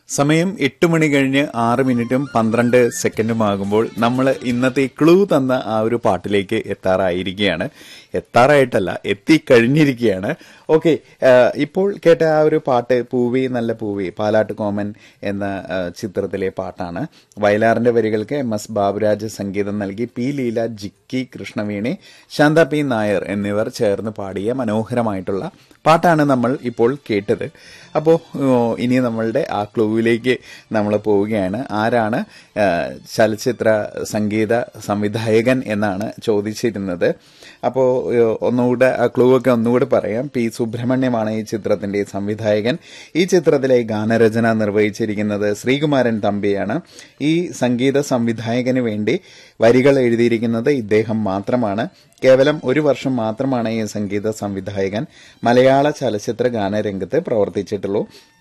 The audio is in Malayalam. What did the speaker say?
സമയം എട്ട് മണി കഴിഞ്ഞ് ആറ് മിനിറ്റും പന്ത്രണ്ട് സെക്കൻഡും ആകുമ്പോൾ നമ്മൾ ഇന്നത്തെ ക്ലൂ തന്ന ആ ഒരു പാട്ടിലേക്ക് എത്താറായിരിക്കുകയാണ് എത്താറായിട്ടല്ല എത്തിക്കഴിഞ്ഞിരിക്കുകയാണ് ഓക്കെ ഇപ്പോൾ കേട്ട ആ ഒരു പാട്ട് പൂവി നല്ല പൂവി പാലാട്ട് കോമൻ എന്ന ആ, ചിത്രത്തിലെ പാട്ടാണ് വയലാറിന്റെ വരികൾക്ക് എം എസ് ബാബുരാജ് സംഗീതം നൽകി പി ലീല ജിക്കി കൃഷ്ണവേണി ശാന്ത പി നായർ എന്നിവർ ചേർന്ന് പാടിയ മനോഹരമായിട്ടുള്ള പാട്ടാണ് നമ്മൾ ഇപ്പോൾ കേട്ടത് അപ്പോൾ ഇനി നമ്മളുടെ ആ ക്ലൂവിലേക്ക് നമ്മൾ പോവുകയാണ് ആരാണ് ആ, ചലച്ചിത്ര സംഗീത സംവിധായകൻ എന്നാണ് ചോദിച്ചിരുന്നത് അപ്പോൾ ഒന്നുകൂടെ ആ ക്ലൂ ഒക്കെ ഒന്നുകൂടെ പറയാം പി സുബ്രഹ്മണ്യമാണ് ഈ ചിത്രത്തിന്റെ സംവിധായകൻ ഈ ചിത്രത്തിലെ ഗാനരചന നിർവഹിച്ചിരിക്കുന്നത് ശ്രീകുമാരൻ തമ്പിയാണ് ഈ സംഗീത സംവിധായകന് വേണ്ടി വരികൾ എഴുതിയിരിക്കുന്നത് ഇദ്ദേഹം മാത്രമാണ് കേവലം ഒരു വർഷം മാത്രമാണ് ഈ സംഗീത സംവിധായകൻ മലയാള ചലച്ചിത്ര ഗാനരംഗത്ത് പ്രവർത്തിച്ചിട്ടുള്ളൂ